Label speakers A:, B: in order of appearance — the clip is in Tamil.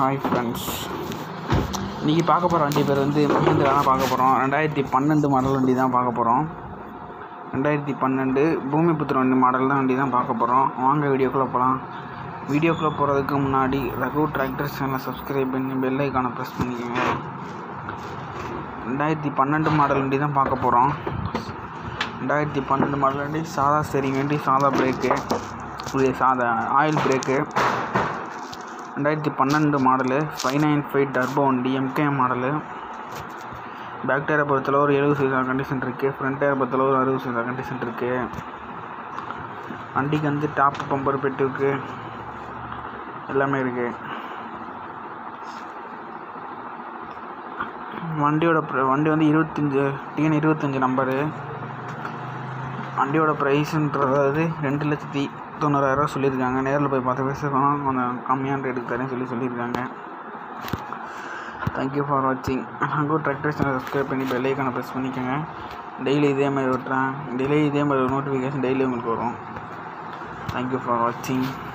A: ஹாய் ஃப்ரெண்ட்ஸ் இன்றைக்கி பார்க்க போகிற வண்டி பேர் வந்து மஹேந்திரா தான் பார்க்க போகிறோம் ரெண்டாயிரத்தி பன்னெண்டு மாடல் வண்டி தான் பார்க்க போகிறோம் ரெண்டாயிரத்தி பன்னெண்டு பூமிபுத்திர வண்டி மாடல் தான் வண்டி தான் பார்க்க போகிறோம் வாங்க வீடியோக்குள்ளே போகலாம் வீடியோக்குள்ளே போகிறதுக்கு முன்னாடி ரகு டிராக்டர் சேனலை சப்ஸ்கிரைப் பண்ணி பெல் ஐக்கானை ப்ரெஸ் பண்ணிக்கோங்க ரெண்டாயிரத்தி பன்னெண்டு மாடல் வண்டி தான் பார்க்க போகிறோம் ரெண்டாயிரத்தி பன்னெண்டு மாடல் வண்டி சாதா ஸ்டேரிங் வண்டி சாதா பிரேக்கு இது சாதா ஆயில் பிரேக்கு ரெண்டாயிரத்தி பன்னெண்டு model five nine five turbo வண்டி எம்கேஎம் மாடலு பேக் டயரை பொறுத்தளவு ஒரு எழுபது சதவீதம் கண்டிஷன் இருக்குது ஃப்ரண்ட் டயரை பொறுத்தளவு ஒரு அறுபது சதவீதம் கண்டிஷன் இருக்குது வண்டிக்கு வந்து டாப் பம்பர் பெட்டுக்கு எல்லாமே இருக்குது வண்டியோட ப்ர- வண்டி வந்து இருபத்தஞ்சி டிஎன் இருபத்தஞ்சி நம்பரு வண்டியோட ப்ரைஸுன்றது ரெண்டு லட்சத்தி தொண்ணூறாயிரரூவா சொல்லியிருக்காங்க நேரில் போய் பார்த்து பேசுகிறோம் கொஞ்சம் கம்மியான ரேட்டுக்கு தரேன்னு சொல்லி சொல்லியிருக்காங்க தேங்க்யூ ஃபார் வாட்சிங் அங்கே டிராக்டர் சேனல் சப்ஸ்கிரைப் பண்ணி பெல் ஐக்கானை ப்ரெஸ் பண்ணிக்கோங்க டெய்லி இதே மாதிரி விட்றேன் டெய்லி இதே மாதிரி நோட்டிஃபிகேஷன் டெய்லி உங்களுக்கு வரும் தேங்க்யூ ஃபார் வாட்சிங்